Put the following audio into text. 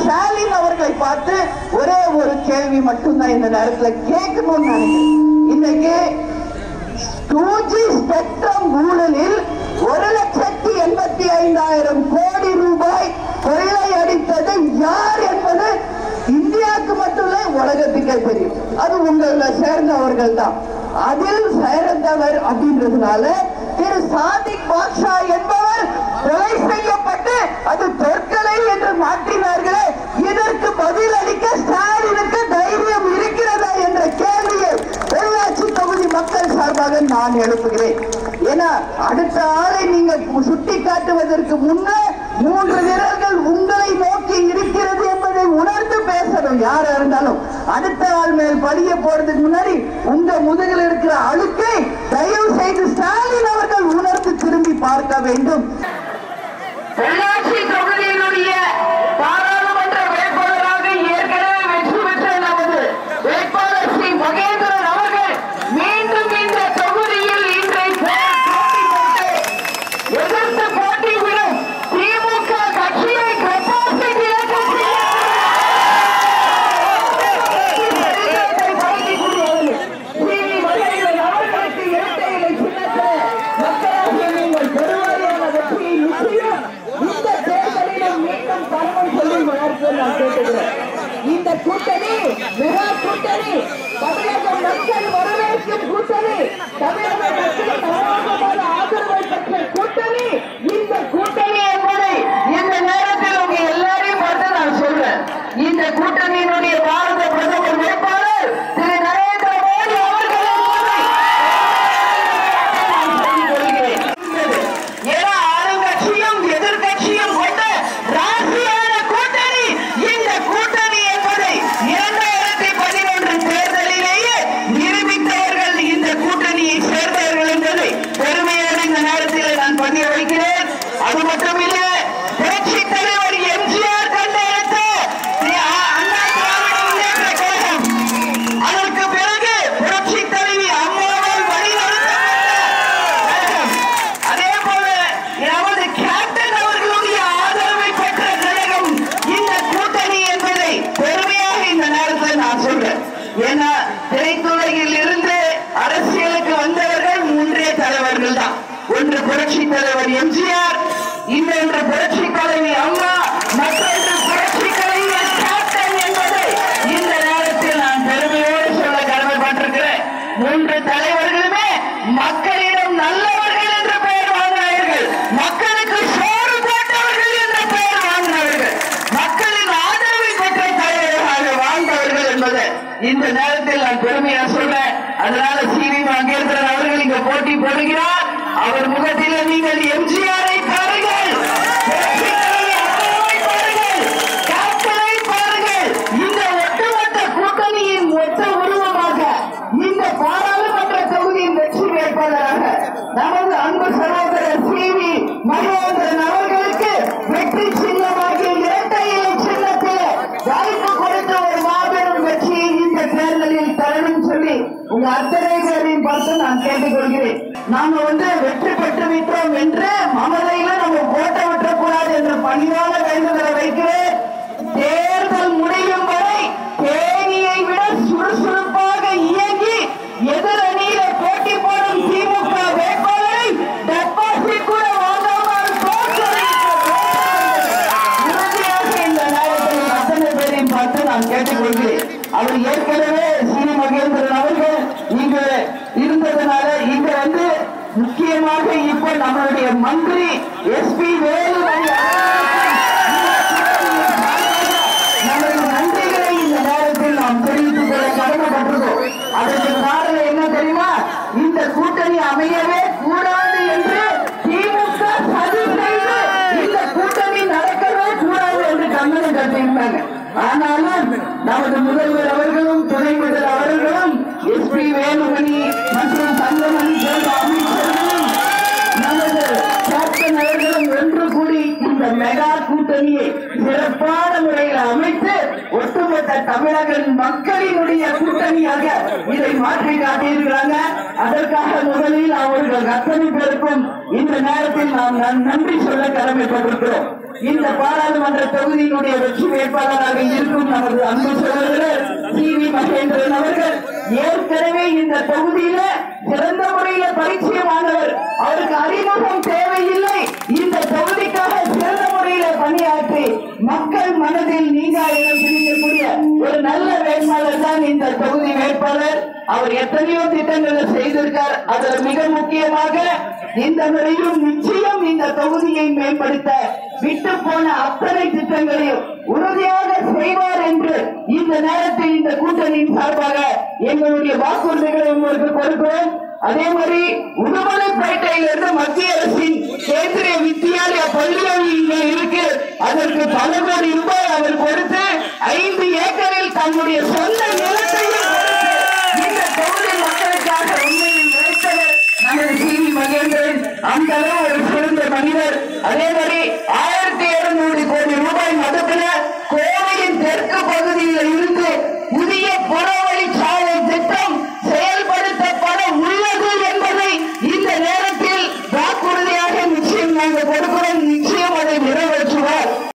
ஸ்டாலின் அவர்களை பார்த்து ஒரே ஒரு கேள்வி மட்டும்தான் இந்த நேரத்துல கேட்கணும்னு நினைக்கிறேன் இன்னைக்கு டூ ஜி ஸ்பெக்ட்ரம் ஊழலில் ஒரு லட்சத்தி எண்பத்தி ஐந்தாயிரம் கோடி ரூபாய் கொள்ளையடித்தது யார் என்பது இந்தியாவுக்கு மட்டும் இல்ல உலகத்துக்கே தெரியும் அது உங்களை சேர்ந்தவர்கள் தான் அதில் சேர்ந்தவர் அப்படின்றதுனால திரு சாதிக் பாட்ஷா என்பவர் கொலை செய்யப்பட்டு அது தொற்கலை என்று மாற்றினார்களே இதற்கு பதில் அளிக்க ஸ்டாலினுக்கு தைரியம் இருக்கிறதா என்ற கேள்வியை பொள்ளாச்சி தொகுதி மக்கள் சார்பாக நான் எழுப்புகிறேன் ஏன்னா அடுத்த ஆளை நீங்க சுட்டி காட்டுவதற்கு முன்னே மூன்று விரல்கள் உங்களை நோக்கி இருக்கிறது என்பதை உணர்ந்து பேசணும் யாரா இருந்தாலும் அடுத்த ஆள் மேல் படிய போறதுக்கு முன்னாடி உங்க முதுகில் இருக்கிற அழுக்கை தயவு செய்து ஸ்டாலின் அவர்கள் உணர்ந்து திரும்பி பார்க்க வேண்டும் பொள்ளாச்சி தொகுதியினுடைய பாராளுமன்ற வேட்பாளராக ஏற்கனவே வெற்றி பெற்ற நமது வேட்பாளர் ஸ்ரீ மகேந்திரன் அவர்கள் மீண்டும் இந்த தொகுதியில் இன்றைக்கு போட்டி போட்டு எதிர்த்து போட்டியிடும் திமுக கட்சியை கப்பாசிட்டி இழக்க இந்த கூட்டணி மெகா கூட்டணி தமிழக மக்கள் வரவேற்கும் கூட்டணி தமிழக மக்கள் தாராளமான ஆதரவை பெற்ற கூட்டணி இந்த கூட்டணி என்பதை இந்த நேரத்தில் உங்க எல்லாரையும் பார்த்து நான் சொல்றேன் இந்த கூட்டணியினுடைய பாரத பிரதமர் வேட்பாளர் திரு நரேந்திர மோடி அவர்கள் என்பதை நான் சொல்லிக் கொள்கிறேன். ஏன்னா ஆளுங்கட்சியும் எதிர்க்கட்சியும் கொண்ட ராசியான கூட்டணி இந்த கூட்டணி என்பதை இரண்டாயிரத்தி பதினொன்று தேர்தலிலேயே நிரூபித்தவர்கள் இந்த கூட்டணியை சேர்ந்தவர்கள் என்பதை பெருமையோடு இந்த நேரத்தில் நான் பண்ணி வைக்கிறேன் அது மட்டுமில்ல புரட்சி தலைவர் எம்ஜிஆர் கண்டெடுத்த அண்ணா திராவிட முன்னேற்ற கழகம் அதற்கு பிறகு புரட்சி தலைவி அம்மாவால் வழிநடத்தப்பட்ட கழகம். அதே போல நமது கேப்டன் அவர்களுடைய ஆதரவை பெற்ற கழகம் இந்த கூட்டணி என்பதை பெருமையாக இந்த நேரத்தில் நான் சொல்றேன் ஏன்னா திரைத்துறையில் இருந்து அரசியலுக்கு வந்தவர்கள் மூன்றே தலைவர்கள் தான் ஒன்று புரட்சி தலைவர் எம்ஜிஆர் இன்னொன்று புரட்சி தலைவி அம்மா மற்றொன்று புரட்சி கலைஞர் கேப்டன் என்பதை இந்த நேரத்தில் நான் பெருமையோடு சொல்ல கடமைப்பட்டிருக்கிறேன் மூன்று தலைவர்களுமே மக்களிடம் நல்லவர்கள் என்ற பெயர் வாங்கினார்கள் மக்களுக்கு சோறு போட்டவர்கள் என்ற பெயர் வாங்கினார்கள் மக்களின் ஆதரவை பெற்ற தலைவர்களாக வாழ்ந்தவர்கள் என்பது இந்த நேரத்தில் நான் பெருமையா சொல்றேன் அதனால சிவி மகேந்திரன் அவர்கள் இங்க போட்டி போடுகிறார் அவர் முகத்தில் நீங்கள் எம்ஜிஆரை பாருங்கள் புரட்சித்தலைவி அம்மாவை பாருங்கள் கேப்டனை பாருங்கள் இந்த ஒட்டுமொத்த கூட்டணியின் மொத்த உருவமாக இந்த பாராளுமன்ற தொகுதியின் வெற்றி வேட்பாளராக நமது அன்பு சகோதரர் சி வி மகேந்திரன் அவர்களுக்கு வெற்றி சின்னமாகிய இரட்டை இலை சின்னத்தில் வாய்ப்பு கொடுத்த ஒரு மாபெரும் வெற்றியை இந்த தேர்தலில் தரணும் சொல்லி உங்க அத்தனை பேரையும் பார்த்து நான் கேட்டுக்கொள்கிறேன் நாம வந்து வெற்றி பெற்று விட்டோம் என்று மமதையில நம்ம போட்ட விட்டக்கூடாது என்ற பணிவான வேண்டுதலை வைக்கிறேன் தேர்தல் முடியும் வரை தேனியை விட சுறுசுறுப்பாக இயங்கி எதிரணியில போட்டி போடும் திமுக வேட்பாளரை டெபாசிட் கூட வாங்காமல் உறுதியாக இந்த நேரத்தில் அத்தனை பேரையும் பார்த்து நான் கேட்டுக்கொள்கிறேன் அவர் ஏற்கனவே சீனி மகேந்திரன் அவர்கள் இங்கு இருந்ததுனால இங்க வந்து முக்கியமாக இப்ப நம்மளுடைய மந்திரி எஸ்பி வேலுமணி நமது நன்றிகளை இந்த நேரத்தில் நாம் தெரிவித்துக் கொள்ள கடமைப்பட்டிருக்கோம் அதற்கு காரணம் என்ன தெரியுமா இந்த கூட்டணி அமையவே கூடாது என்று திமுக சதி செய்து இந்த கூட்டணி நடக்கவே கூடாது என்று கண்டனம் கட்டியிருந்தாங்க ஆனாலும் நமது முதல்வர் அவர்களும் துணை முதல்வர் அவர்களும் எஸ்பி வேலுமணி மற்றும் தங்கமணி போன்ற அமைச்சர்களும் நமது கேப்டன் அவர்களும் ஒன்று கூடி இந்த மெகா கூட்டணி கூட்டணியை சிறப்பான முறையில் அமைத்து ஒட்டுமொத்த தமிழக மக்களினுடைய கூட்டணியாக இதை மாற்றி காட்டியிருக்கிறாங்க அதற்காக முதலில் அவர்கள் அத்தனை பேருக்கும் இந்த நேரத்தில் நாம் நன்- நன்றி சொல்ல கடமைப்பட்டிருக்கிறோம் இந்த பாராளுமன்ற தொகுதியினுடைய வெற்றி வேட்பாளராக இருக்கும் நமது அன்பு சகோதரர் சி வி மகேந்திரன் அவர்கள் ஏற்கனவே இந்த தொகுதியில சிறந்த முறையில பரிச்சயமானவர் அவருக்கு அறிமுகம் தேவையில்லை இந்த தொகுதிக்காக சிறந்த முறையில பணியாற்றி மக்கள் மனதில் நீங்க இடம் பிடிக்கக்கூடிய ஒரு நல்ல வேட்பாளர் தான் இந்த தொகுதி வேட்பாளர் அவர் எத்தனையோ திட்டங்களை செய்திருக்கார் அதுல மிக முக்கியமாக இந்த முறையும் நிச்சயம் இந்த தொகுதியை மேம்படுத்த விட்டு போன அத்தனை திட்டங்களையும் உறுதியாக செய்வார் என்று இந்த நேரத்தில் இந்த கூட்டணியின் சார்பாக எங்களுடைய வாக்குறுதிகளை உங்களுக்கு கொடுக்கிறோம் அதே மாதிரி உடுமலைப்பேட்டையிலிருந்து மத்திய அரசின் கேந்திரிய வித்தியாலய பள்ளிகள் இங்கே இருக்கு அதற்கு பல கோடி ரூபாய் அவர் கொடுத்து ஐந்து ஏக்கரில் தன்னுடைய சொந்த நிலத்தையும் கொடுத்து இந்த தொகுதி மக்களுக்காக உண்மையில் உழைத்தவர் நமது சி வி மகேந்திரன் அந்த அளவு ஒரு சிறந்த மனிதர் அதே மாதிரி ஆயிரத்தி இருநூறு கோடி ரூபாய் மதத்துல கோவையின் தெற்கு பகுதியில் இருந்து புதிய புறவழிச்சாலை திட்டம் செயல்படுத்தப்பட உள்ளது என்பதை இந்த நேரத்தில் வாக்குறுதியாக நிச்சயம் நாங்கள் கொடுக்கிறோம் நிச்சயம் அதை நிறைவேற்றுவார்